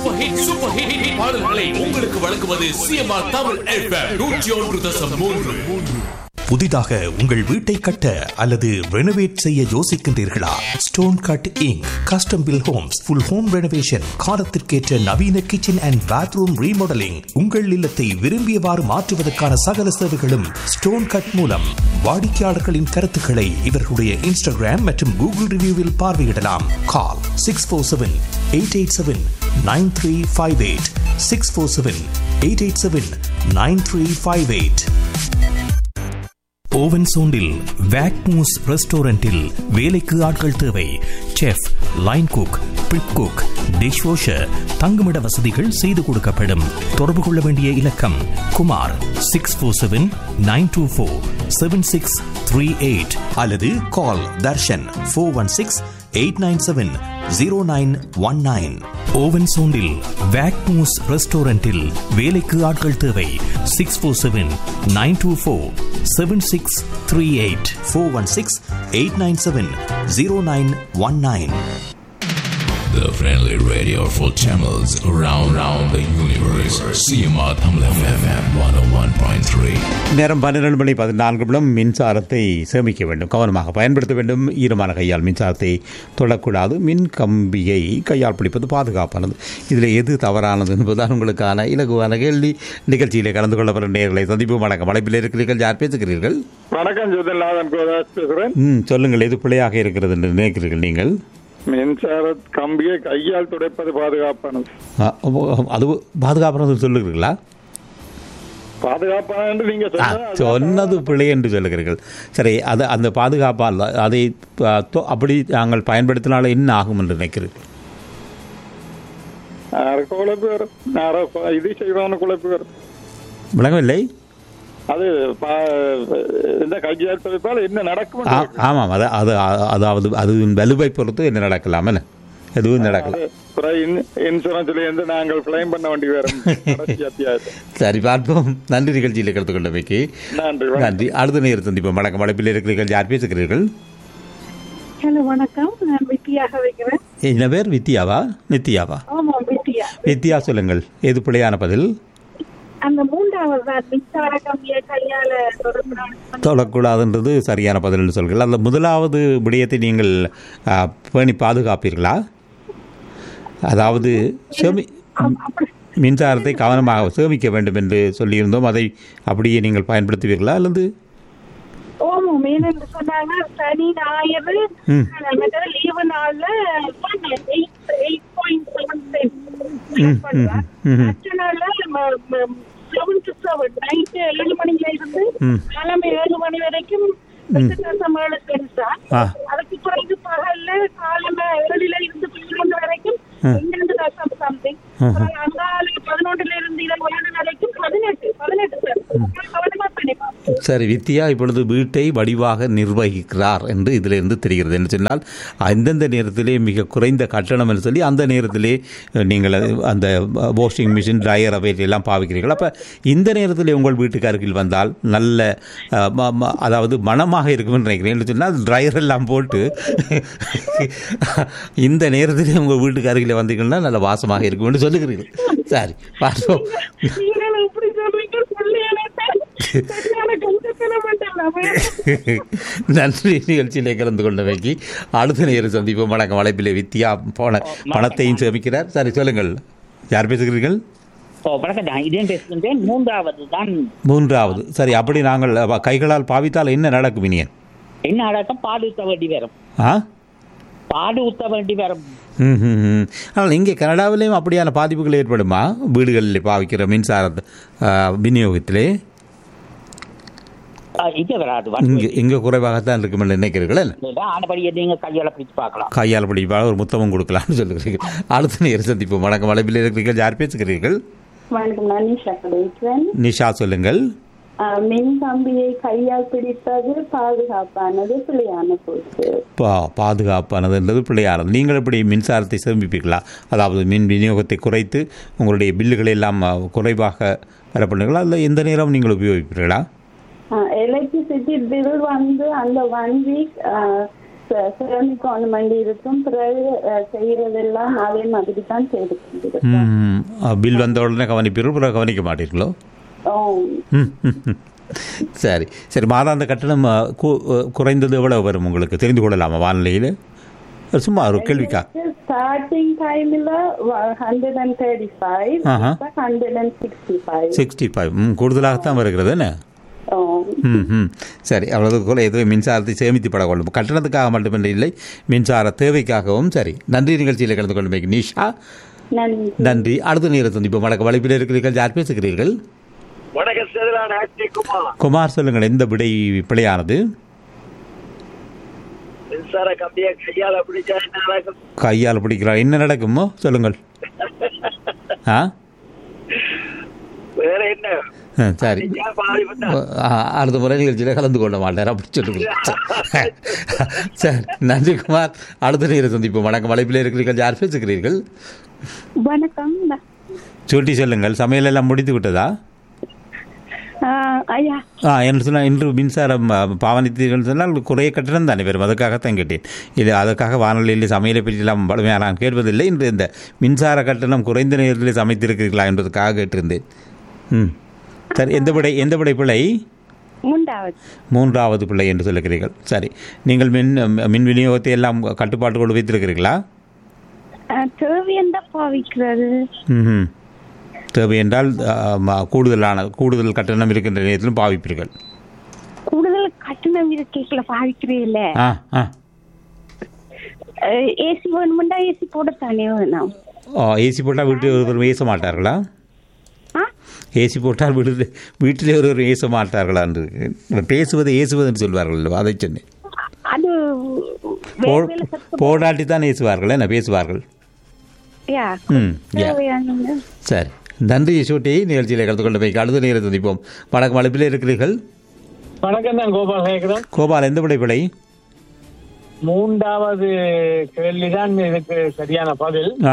Super hit super hit hit பாடல்களை உங்களுக்கு வழங்குவது சிஎம்ஆர் தமிழ் எஃப்எம் நூற்றி ஒன்று தசம் மூன்று புதிதாக உங்கள் வீட்டை கட்ட அல்லது ரெனோவேட் செய்ய யோசிக்கின்றீர்களா stone cut inc custom built homes full home renovation காலத்திற்கேற்ற நவீன கிச்சன் அண்ட் பாத்ரூம் ரீமாடலிங் உங்கள் இல்லத்தை விரும்பியவாறு மாற்றுவதற்கான சகல சேவைகளும் ஸ்டோன் கட் மூலம் வாடிக்கையாளர்களின் கருத்துக்களை இவர்களுடைய இன்ஸ்டாகிராம் மற்றும் கூகுள் ரிவ்யூவில் பார்வையிடலாம் call six four seven eight eight seven nine three five eight six four seven eight eight seven nine three five eight Owen சோண்டில் வேக்மூஸ் ரெஸ்டாரண்டில் வேலைக்கு ஆட்கள் தேவை chef line cook prep cook dish washer தங்குமிட வசதிகள் செய்து கொடுக்கப்படும் தொடர்பு கொள்ள வேண்டிய இலக்கம் Kumar six four seven nine two four seven six three eight அல்லது call Darshan four one six eight nine seven zero nine one nine Owen சோண்டில் வேக்மூஸ் ரெஸ்டாரண்டில் வேலைக்கு ஆட்கள் தேவை six four seven nine two four seven six three eight four one six eight nine seven zero nine one nine The friendly radio for channels around, around the universe. CMR Tamil FM 101.3. நேரம் பன்னிரண்டு மணி பதினான்கு நிமிடம் மின்சாரத்தை சேமிக்க வேண்டும் கவனமாக பயன்படுத்த வேண்டும் ஈரமான கையால் மின்சாரத்தை தொடக்கூடாது மின் கம்பியை கையால் பிடிப்பது பாதுகாப்பானது இதில் எது தவறானது என்பதுதான் உங்களுக்கான இலகுவான கேள்வி நிகழ்ச்சியிலே கலந்து கொள்ளப்படும் நேர்களை சந்திப்பு வணக்கம் அழைப்பில் இருக்கிறீர்கள் யார் பேசுகிறீர்கள் வணக்கம் ஜோதிநாதன் கோதாஸ் பேசுகிறேன் ம் சொல்லுங்கள் எது பிழையாக இருக்கிறது என்று நினைக்கிறீர்கள் நீங்கள் மின்சார கம்பியை கையால் துடைப்பது பாதுகாப்பானது அ, அது பாதுகாப்பானது சொல்லுகிறீர்களா பாதுகாப்பானது என்று நீங்க ஆ, சொன்னது சொன்னது பிழை என்று சொல்லுகிறீர்கள் சரி அது அந்த பாதுகாப்பால் அதை அ, தொ- அப்படி நாங்கள் பயன்படுத்தினால என்ன ஆகும் என்று நினைக்கிறீர்கள் யாரோ குழப்பு வரும் யாரோ கொ- இது செய்வான குழப்பு வரும் விளங்கவில்லை அது பா- இந்த கையால் துடைப்பால் என்ன நடக்கும் ஆ- ஆமாம் அது அது அதாவது அது வலுவை பொறுத்து என்ன நடக்கலாம் என்ன எதுவும் நடக்கலாம் இன்சூரன்ஸ்ல இருந்து நாங்கள் கிளைம் பண்ண வேண்டி வரும் கடைசி அத்தியாயத்தை சரி பார்ப்போம் நன்றி நிகழ்ச்சியில் கலந்து கொண்டமைக்கு நன்றி வணக்கம். நன்றி அடுத்த நேரம் சந்திப்போம் வணக்கம் அழைப்பில் இருக்கிறீர்கள் யார் பேசுகிறீர்கள் ஹலோ வணக்கம் நான் வித்தியாக வைக்கிறேன் என்ன பேர் வித்யாவா நித்யாவா ஆமாம் வித்தியா வித்யா சொல்லுங்கள் எது பிழையான பதில் அந்த மூன்றாவது தான் மின்சார கம்பியை கையால தொடர்பு தொடக்கூடாதுன்றது சரியான பதில் என்று சொல்கிறீர்கள் அந்த முதலாவது விடயத்தை நீங்கள் ஆ, பேணி பாதுகாப்பீர்களா அதாவது சேமி மின்சாரத்தை கவனமாக சேமிக்க வேண்டும் என்று சொல்லியிருந்தோம் அதை அப்படியே நீங்கள் பயன்படுத்துவீர்களா அல்லது ஓமம் ஏனென்று சொன்னாங்க சனி ஞாயிறு ம். லீவு நாள்ல எயிட் பாயிண்ட் செவன் ம், ம், ம். மற்ற நாள்ல செவன் டு செவன் நைட்டு ஏழு மணில இருந்து ம். கிழமை ஏழு மணி வரைக்கும் எட்டு தசம் ஏழு சென்ஸ் தான் ஆ. அதுக்கு பிறகு பகல்ல காலமே ஏழுல இருந்து பன்னிரண்டு வரைக்கும் பன்னெண்டு தசம் சம்திங் அங்கால பதினொன்றுல இருந்து இருபது ஏழு வரைக்கும் பதினெட்டு பதினெட்டு சார் கவனமா பண்ணிப்போம் சரி வித்யா இப்பொழுது வீட்டை வடிவாக நிர்வகிக்கிறார் என்று இதிலிருந்து தெரிகிறது என்று சொன்னால் அந்தந்த நேரத்திலே மிக குறைந்த கட்டணம் என்று சொல்லி அந்த நேரத்திலே அஹ், நீங்கள் அது- அந்த வாஷிங் மிஷின் ட்ரையர் அவைகள் எல்லாம் பாவிக்கிறீர்கள் அப்போ இந்த நேரத்திலே உங்கள் வீட்டுக்கு அருகில் வந்தால் நல்ல அஹ், ம- ம- அதாவது மனமாக இருக்கும் என்று நினைக்கிறேன் என்று சொன்னால் ட்ரையர் எல்லாம் போட்டு இந்த நேரத்திலே உங்கள் வீட்டுக்கு அருகில் வந்தீங்கன்னா நல்ல வாசமாக இருக்கும் என்று சொல்லுகிறீர்கள் சரி பார்ப்போம் நீங்கள் எப்படி சொல்றீங்க சொல்லி சரியான கஞ்சத்தனம் பண்ணலாம் நன்றி நிகழ்ச்சியிலே கலந்து கொண்டவைக்கு அடுத்த நேரம் சந்திப்போம் வணக்கம் வளைப்பிலே வித்தியா போன பணத்தையும் சேமிக்கிறார் சரி சொல்லுங்கள் யார் பேசுகிறீர்கள் ஓ வணக்கம் நான் இதேன் பேசுகின்றேன் மூன்றாவது தான் மூன்றாவது சரி அப்படி நாங்கள் அஹ், கைகளால் பாவித்தால் என்ன நடக்கும் இனியன் என்ன அடக்கம் பாடு ஊத்த வேண்டி வரும் ஆ பாடு ஊத்த வேண்டி வரும் ம் ம், ம். ஆனால் இங்கே கனடாவிலேயும் அப்படியான பாதிப்புகள் ஏற்படுமா வீடுகளில் பாவிக்கிற மின்சார அஹ், விநியோகத்திலே ஆ, இங்க வராது இங்கே இங்கே குறைவாகத்தான் இருக்கும் என்று நினைக்கிறீர்கள் இல்லை? ஆனபடியை நீங்க கையால பிடிச்சு பார்க்கலாம் கையால் பிடிப்பாக ஒரு முத்தமும் கொடுக்கலாம்னு சொல்லுகிறீர்கள் அடுத்த நேரம் சந்திப்போம் வணக்கம் வளைப்பில் இருக்கிறீர்கள் யார் பேசுகிறீர்கள் வணக்கம் நான் நிஷா கடைசன் நிஷா சொல்லுங்கள் ஆஹ் மின் கம்பியை கையால் பிடிப்பது பாதுகாப்பானது பிழையான போக்கு பா பாதுகாப்பானதுன்றது பிள்ளையானது நீங்கள் எப்படி மின்சாரத்தை சேமிப்பீர்களா அதாவது மின் விநியோகத்தை குறைத்து உங்களுடைய பில்லுகளை எல்லாம் அஹ், குறைவாக வரப்படுங்களா இல்லை எந்த நேரம் நீங்கள் உபயோகிப்பீர்களா எலக்ட்ரிசிட்டி பில் வந்து அந்த ஒன் வீக் சிரமிக் ஆர்னமெண்ட் இருக்கும் பிறகு அஹ், செய்யறதெல்லாம் அதே மாதிரி தான் செய்து கொண்டிருக்கோம் ம், ஆ, பில் வந்த உடனே கவனிப்பீர்கள் பிறகு கவனிக்க மாட்டீர்களோ ஓ, ம், ம், ம். சரி சரி மாதாந்த கட்டணம் ஆ, கு- ஆ, குறைந்தது எவ்வளவு வரும் உங்களுக்கு தெரிந்து கொள்ளலாமா வானிலையில் சும்மா ஒரு கேள்விக்கா ஸ்டார்டிங் டைம்ல ஹண்ட்ரட் அண்ட் தேர்ட்டி ஃபைவ் ஆஹா. Hundred and sixty five sixty five ம் கூடுதலாகத்தான் வருகிறது என்ன ஓ ம் ம் சரி அவ்வளவு கூட எதுவும் மின்சாரத்தை சேமித்து பட கொள்ளும் கட்டணத்துக்காக மட்டுமின்றி இல்லை மின்சார தேவைக்காகவும் சரி நன்றி நிகழ்ச்சியில் கலந்து கொள்ளும் நிஷா நன்றி நன்றி அடுத்த நேரம் சந்திப்போம் வணக்கம் வலைப்பில் இருக்கிறீர்கள் யார் பேசுகிறீர்கள் வணக்கம் சேதலான குமார் குமார் சொல்லுங்கள் எந்த விடை பிழையானது மின்சார கம்பியை கையால பிடிச்சா என்ன நடக்கும் கையால் பிடிக்கிறார் என்ன நடக்குமோ சொல்லுங்கள் ஆ வேற என்ன ஆ, சரி ஏன் பாதி பண்ணா? ஆ, அடுத்த முறை நிகழ்ச்சியில் கலந்து கொள்ள மாட்டார் அப்படி சொல்லுங்க சரி நன்றி குமார் அடுத்த நேரம் சந்திப்போம் வணக்கம் வலைப்பில் இருக்கிறீர்கள் யார் பேசுகிறீர்கள் வணக்கம் சுட்டி சொல்லுங்கள் சமையல் எல்லாம் முடித்து விட்டதா ஆஹ், ஐயா ஆ என்று சொன்னால் இன்று மின்சாரம் ஆ, பாவனித்தீர்கள் சொன்னால் குறைய கட்டணம் தானே வரும் அதுக்காகத்தான் கேட்டேன் இது அதற்காக வானொலியில் சமையலை பற்றியெல்லாம் பலமையாக நான் கேட்பதில்லை இன்று இந்த மின்சார கட்டணம் குறைந்த நேரத்தில் சமைத்திருக்கிறீர்களா என்பதற்காக கேட்டிருந்தேன் ம் சரி எந்த விடை எந்த விடை பிழை மூன்றாவது மூன்றாவது பிள்ளை என்று சொல்லுகிறீர்கள் சரி நீங்கள் மின் மின் விநியோகத்தை எல்லாம் கட்டுப்பாட்டுக்குள் வைத்திருக்கிறீர்களா தேவையந்த பாவிக்கிறது ம் தேவை என்றால் ஆ, ம- கூடுதலான கூடுதல் கட்டணம் இருக்கின்ற நேரத்திலும் பாவிப்பீர்கள் கூடுதல் கட்டணம் இருக்கேக்கல பாவிக்கிறீல்ல ஆ ஆ ஏசி வேணுமெண்டா ஏசி போடத்தானே வேணும் ஏசி போட்டால் வீட்டில் ஒருவர் ஏச மாட்டார்களா ஆ ஏசி போட்டால் வீட்டில் வீட்டிலே ஒருவர் ஏச மாட்டார்களா என்று பேசுவது ஏசுவதுன்னு சொல்வார்கள் அல்லவா? அதை சொன்னேன் அது போ வேற வேலை சத்தம் போடாட்டி தான் ஏசுவார்கள் என்ன பேசுவார்கள் யா ம் யா தேவையானது சரி நன்றி யசோட்டி நிகழ்ச்சியில் கலந்து கொண்டு போய் அடுத்த நேரம் சந்திப்போம் வணக்கம் அழைப்பில் இருக்கிறீர்கள் வணக்கம் தான் கோபால் கேட்கிறோம் கோபால் எந்த விடை பிழை மூன்றாவது கேள்விதான் இதுக்கு சரியான பதில் ஆ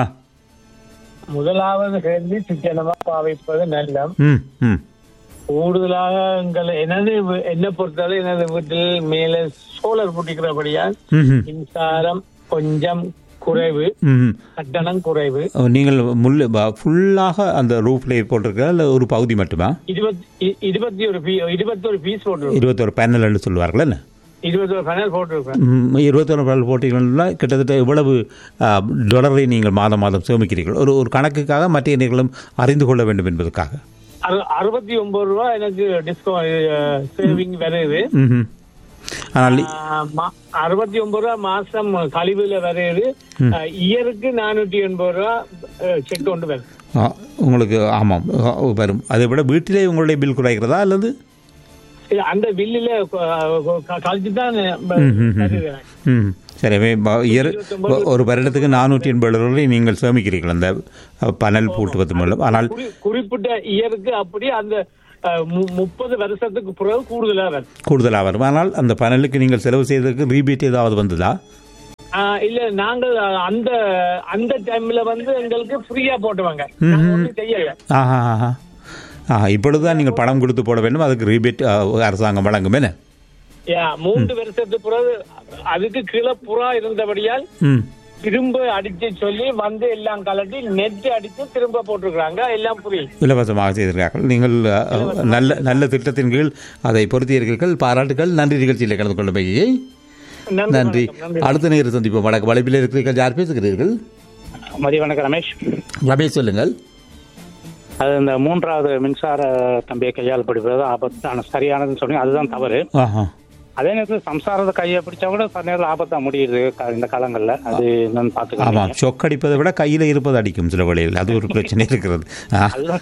முதலாவது கேள்வி சிக்கனமா பாவிப்பது நல்லம் ம் ம் கூடுதலாக எங்கள் எனது வீ- என்னை பொறுத்தவரை எனது வீட்டில் மேலே சோலர் பூட்டிக்கிறபடியால் ம் ம் மின்சாரம் கொஞ்சம் குறைவு ம் கட்டணம் குறைவு ஓ, நீங்கள் முள் ஃபுல்லாக அந்த ரூஃப்ல போட்டிருக்கா இல்லை ஒரு பகுதி மட்டுமா இருபத்தி இருபத்தி ஒரு பீ இருபத்தி ஒரு பீஸ் போட்டிருக்கோம் இருபத்தொரு பேனல்னு சொல்லுவார்கள் என்ன இருபத்தி ஒரு பேனல் போட்டிருக்கேன் ம், இருபத்தொரு பேனல் போட்டீங்கன்னா கிட்டத்தட்ட இவ்வளவு ஆ, டாலரை நீங்கள் மாதம் மாதம் சேமிக்கிறீர்கள் ஒரு ஒரு கணக்குக்காக மற்ற நீங்களும் அறிந்து கொள்ள வேண்டும் என்பதற்காக அறு- அறுபத்தி ஒன்பது ரூபா எனக்கு டிஸ்கவுண்ட் சேவிங் வருது ம்ஹும். ஆனால் ஆஹ் மா- அறுபத்தி ஒன்பது ரூபா மாசம் கழிவுல வருது ஆஹ் இயருக்கு நானூத்தி எண்பது ரூபா செக் கொண்டு வருது ஆ, உங்களுக்கு ஆமாம் ஆ, வரும் அதை விட வீட்டிலே உங்களுடைய பில் குறைகிறதா அல்லது இது அந்த பில்லுல கழிச்சு தான் வருது எனக்கு. ம் சரி வே- ப- இயர் ஒரு வருடத்துக்கு நானூற்றி எண்பது ரூபாய் நீங்கள் சேமிக்கிறீர்கள் அந்த அ, பனல் பூட்டுவது மூலம் ஆனால் குறி- குறிப்பிட்ட இயருக்கு அப்படி அந்த ஆஹ் மு- முப்பது வருஷத்துக்கு பிறகு கூடுதலா வருது கூடுதலாக வரும் ஆனால் அந்த பனலுக்கு நீங்கள் செலவு செய்ததற்கு ரீபேட் ஏதாவது வந்ததா ஆஹ் இல்ல நாங்கள் அந்த அந்த டைம்ல வந்து எங்களுக்கு ஃப்ரீயா போட்டுவாங்க நாங்க ஒண்ணும் செய்யல ஆஹா ஆஹா ஆ இப்பொழுதுதான் நீங்கள் பணம் கொடுத்து போட வேண்டும் அதுக்கு ரீபேட் அரசாங்கம் வழங்கும் என்ன யா, மூன்று வருஷத்துக்கு பிறகு அதுக்கு கீழே புறா இருந்தபடியால் ம் திரும்ப அடிச்சு சொல்லி வந்து எல்லாம் கலட்டி நெட் அடிச்சு திரும்ப போட்டிருக்காங்க எல்லாம் புரி இலவசமாக செய்திருக்கார்கள் நீங்கள் அ, நல்ல நல்ல திட்டத்தின் கீழ் அதை பொருத்தியிருக்கிறீர்கள் பாராட்டுகள் நன்றி நிகழ்ச்சியில் கலந்து கொள்ள பையை நன்றி அடுத்த நேரம் சந்திப்போம் வடக்கு வளைப்பில் இருக்கிறீர்கள் யார் பேசுகிறீர்கள் மதிய வணக்கம் ரமேஷ் ரமேஷ் சொல்லுங்கள் அது இந்த மூன்றாவது மின்சார கம்பியை கையால் பிடிப்பது ஆபத்தான சரியானதுன்னு சொன்னீங்க அதுதான் தவறு ஆஹா அதே நேரத்தில் சம்சாரத்தை கையை பிடிச்சா கூட சில நேரத்தில் ஆபத்தா முடியுது க- இந்த காலங்கள்ல அது என்னன்னு ஆமாம் பாத்துக்கலாம் சொக் அடிப்பதை விட கையில் இருப்பது அடிக்கும் சில வழியில் அது ஒரு பிரச்சனை இருக்கிறது ஆ. அதுதான்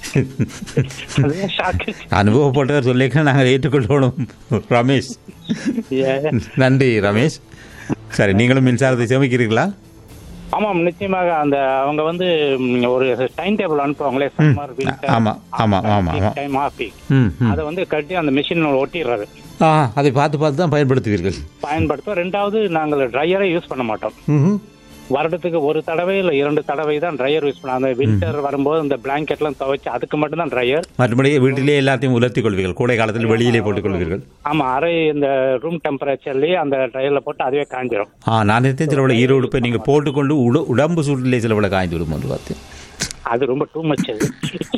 அதுதான் ஷாக்கு அனுபவப்பட்டவர் சொல்லிக்க நாங்கள் ஏற்றுக்கொள்ளணும் ரமேஷ் நன்றி ரமேஷ் சரி நீங்களும் மின்சாரத்தை சேமிக்கிறீர்களா ஆமாம் நிச்சயமாக அந்த அவங்க வந்து ம், ஒரு டைம் டேபிள் அனுப்புவாங்களே சம்மர் ஆமா, ஆமா, ஆமா, ஆமா. டைம் ஆஃப் பீக் ம் ம். அதை வந்து கட்டி அந்த மிஷின் ஒட்டிடுறாரு ஆ அதை பார்த்து பார்த்து தான் பயன்படுத்துவீர்கள் பயன்படுத்துவோம் ரெண்டாவது நாங்கள் ட்ரையரை யூஸ் பண்ண மாட்டோம் ம்ஹும். வருடத்துக்கு ஒரு தடவை இல்ல இரண்டு தடவை தான் ட்ரையர் யூஸ் பண்ணுவோம் அந்த வின்டர் வரும்போது இந்த பிளாங்கெட் எல்லாம் துவைச்சு அதுக்கு மட்டும் தான் ட்ரையர் மற்றபடி வீட்டிலே எல்லாத்தையும் உலர்த்திக் கொள்வீர்கள் கோடை காலத்தில் வெளியிலே போட்டுக் கொள்வீர்கள் ஆமா அறை இந்த ரூம் டெம்பரேச்சர்லயே அந்த ட்ரையர்ல போட்டு அதுவே காஞ்சிரும் ஆ நான் நினைத்தேன் சில விட ஈரோடு போய் நீங்கள் போட்டுக்கொண்டு உட உடம்பு சூட்டிலே சில விட காய்ந்து விடும் என்று பார்த்தேன் அது ரொம்ப டூ மச் அது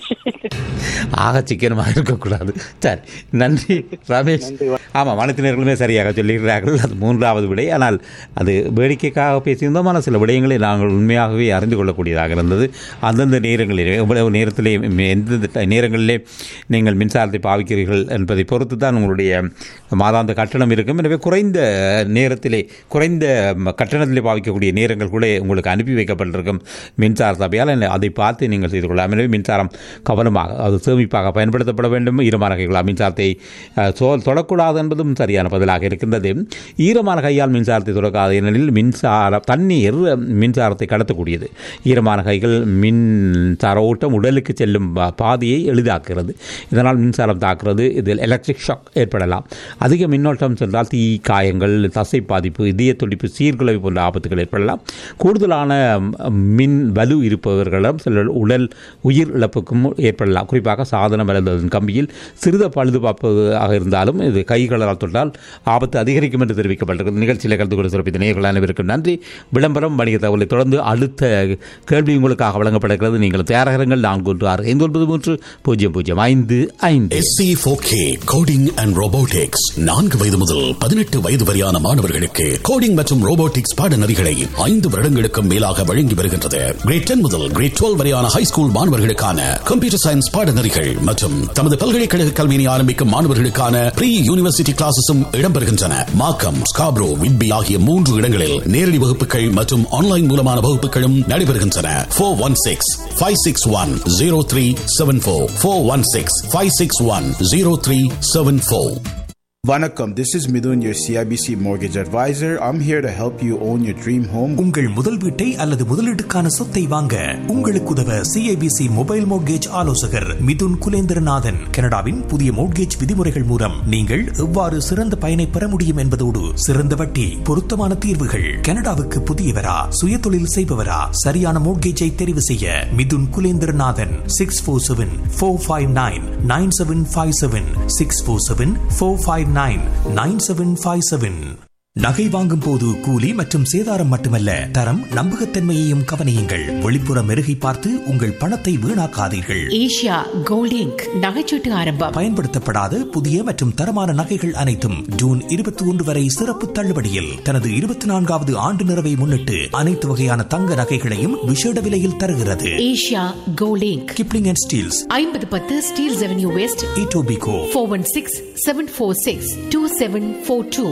ஆக சிக்கனமாக இருக்கக்கூடாது சரி நன்றி ரமேஷ் ஆமாம் வனத்தினர்களுமே சரியாக சொல்லியிருக்கிறார்கள் அது மூன்றாவது விடை ஆனால் அது வேடிக்கைக்காக பேசியிருந்தோம் ஆனால் சில விடயங்களை நாங்கள் உண்மையாகவே அறிந்து கொள்ளக்கூடியதாக இருந்தது அந்தந்த நேரங்களிலே எவ்வளவு நேரத்திலே எந்தெந்த ட- நேரங்களிலே நீங்கள் மின்சாரத்தை பாவிக்கிறீர்கள் என்பதை பொறுத்து தான் உங்களுடைய மாதாந்த கட்டணம் இருக்கும் எனவே குறைந்த நேரத்திலே குறைந்த ம, கட்டணத்திலே பாவிக்கக்கூடிய நேரங்கள் கூட உங்களுக்கு அனுப்பி வைக்கப்பட்டிருக்கும் மின்சார சபையால் அதை பார்த்து நீங்கள் செய்து கொள்ளலாம் எனவே மின்சாரம் கவனமாக அது சேமிப்பாக பயன்படுத்தப்பட வேண்டும் ஈரமான கைகளால் மின்சாரத்தை அஹ், சோ- தொடக்கூடாது என்பதும் சரியான பதிலாக இருக்கின்றது ஈரமான கையால் மின்சாரத்தை தொடக்காது ஏனெனில் மின்சார தண்ணீர் மின்சாரத்தை கடத்தக்கூடியது ஈரமான கைகள் மின்சார ஓட்டம் உடலுக்கு செல்லும் பா- பாதையை எளிதாக்குகிறது இதனால் மின்சாரம் தாக்குறது இதில் எலக்ட்ரிக் ஷாக் ஏற்படலாம் அதிக மின்னோட்டம் சென்றால் தீ காயங்கள் தசை பாதிப்பு இதய துடிப்பு சீர்குலைவு போன்ற ஆபத்துகள் ஏற்படலாம் கூடுதலான ம், மின் வலு இருப்பவர்களிடம் சில உடல் உயிர் இழப்புக்கும் ஏற்படலாம் குறிப்பாக சாதனம் அல்லது கம்பியில் சிறித பழுதுபார்ப்பதாக இருந்தாலும் இது கைகளால் தொட்டால் ஆபத்து அதிகரிக்கும் என்று தெரிவிக்கப்பட்டிருக்கிறது நிகழ்ச்சியில் கலந்து கொண்டு சிறப்பித்த நேர்கள் அனைவருக்கும் நன்றி விளம்பரம் வணிக தகவலை தொடர்ந்து அடுத்த கேள்வி உங்களுக்காக வழங்கப்படுகிறது நீங்கள் தயாரகங்கள் நான்கு ஒன்று ஆறு ஐந்து ஒன்பது மூன்று பூஜ்ஜியம் பூஜ்ஜியம் ஐந்து ஐந்து S C K coding and robotics நான்கு வயது முதல் பதினெட்டு வயது வரையான மாணவர்களுக்கு கோடிங் மற்றும் ரோபோட்டிக்ஸ் பாடநெறிகளை ஐந்து வருடங்களுக்கும் மேலாக வழங்கி வருகின்றது கிரேட் டென் முதல் கிரேட் டுவெல் வரையான ஹை ஸ்கூல் மாணவர்களுக்கான கம்ப்யூட்டர் சயின்ஸ் பாடநெறிகள் மற்றும் தமது பல்கலைக்கழக கல்வியினை ஆரம்பிக்கும் மாணவர்களுக்கான ப்ரீ யூனிவர்சிட்டி கிளாஸஸும் இடம்பெறுகின்றன மாக்கம் ஸ்காப்ரோ விட்பி ஆகிய மூன்று இடங்களில் நேரடி வகுப்புகள் மற்றும் ஆன்லைன் மூலமான வகுப்புகளும் நடைபெறுகின்றன four one six five six one zero three seven four four one six five six one zero three seven four Vanakkam, this is Midun, your CIBC mortgage advisor. I'm here to help you own your dream home. உங்கள் முதல் வீட்டை அல்லது முதலீட்டுக்கான சொத்தை வாங்க உங்களுக்கு உதவ CIBC mobile mortgage ஆலோசகர் மிதுன் குலேந்திரநாதன் கனடாவின் புதிய மோட்கேஜ் விதிமுறைகள் மூலம் நீங்கள் எவ்வாறு சிறந்த பயனை பெற முடியும் என்பதோடு சிறந்த வட்டி பொருத்தமான தீர்வுகள் கனடாவுக்கு புதியவரா சுய தொழில் செய்பவரா சரியான மோட்கேஜை தெரிவு செய்ய Mithun Kulendranathan six four seven four five nine nine seven five seven six four seven four five nine nine seven five seven நகை வாங்கும் போது கூலி மற்றும் சேதாரம் மட்டுமல்ல தரம் நம்பகத்தன்மையையும் கவனியுங்கள் வெளிப்புற மெருகை பார்த்து உங்கள் பணத்தை வீணாக்காதீர்கள் ஏஷியா கோல்ட் இங்க் நகைச்சீட்டு ஆரம்பம் பயன்படுத்தப்படாத புதிய மற்றும் தரமான நகைகள் அனைத்தும் ஜூன் இருபத்தி ஒன்று வரை சிறப்பு தள்ளுபடியில் தனது இருபத்தி நான்காவது ஆண்டு நிறைவை முன்னிட்டு அனைத்து வகையான தங்க நகைகளையும் விஷேட விலையில் தருகிறது Asia gold inc Kipling and Steeles ஐம்பது பத்து Steeles avenue west Etobicoke four one six seven four six two seven four two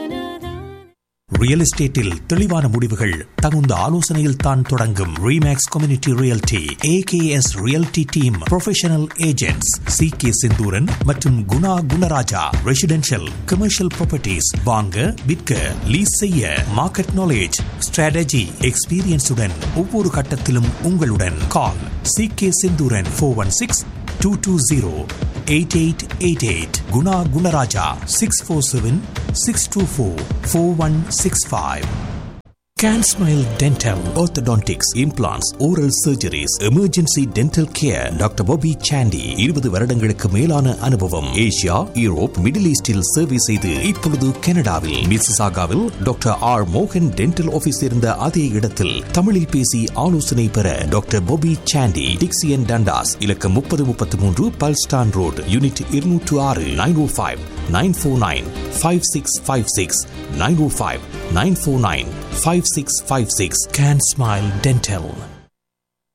real எஸ்டேட்டில் தெளிவான முடிவுகள் தகுந்த ஆலோசனையில் தான் தொடங்கும் Remax community realty A K S realty team professional agents C K Senthuran மற்றும் Guna Gunarajah residential commercial properties வாங்க விற்க லீஸ் செய்ய மார்க்கெட் நாலேஜ் ஸ்ட்ராட்டஜி எக்ஸ்பீரியன்ஸுடன் ஒவ்வொரு கட்டத்திலும் உங்களுடன் call C K Senthuran four one six two two zero eight eight eight eight Guna Gunarajah six four seven six two four four one six five Can Smile Dental, Orthodontics, Implants, Oral Surgeries, Emergency Dental Care, doctor Bobby சாண்டி இருபது வருடங்களுக்கு மேலான அனுபவம் Asia Europe middle ஈஸ்டில் சேவை செய்து இப்பொழுது கனடாவில் மிசிசாகாவில் டாக்டர் ஆர் மோகன் டென்டல் ஆபீஸ் இருந்த அதே இடத்தில் தமிழில் பேசி ஆலோசனை பெற டாக்டர் Bobby சாண்டி டிக்சியன் டண்டாஸ் இலக்கம் முப்பது முப்பத்தி மூன்று பல்ஸ்டான் ரோடு யூனிட் இருநூற்று ஆறு nine O five nine four nine five six five six nine O five nine four nine five six five six can smile dental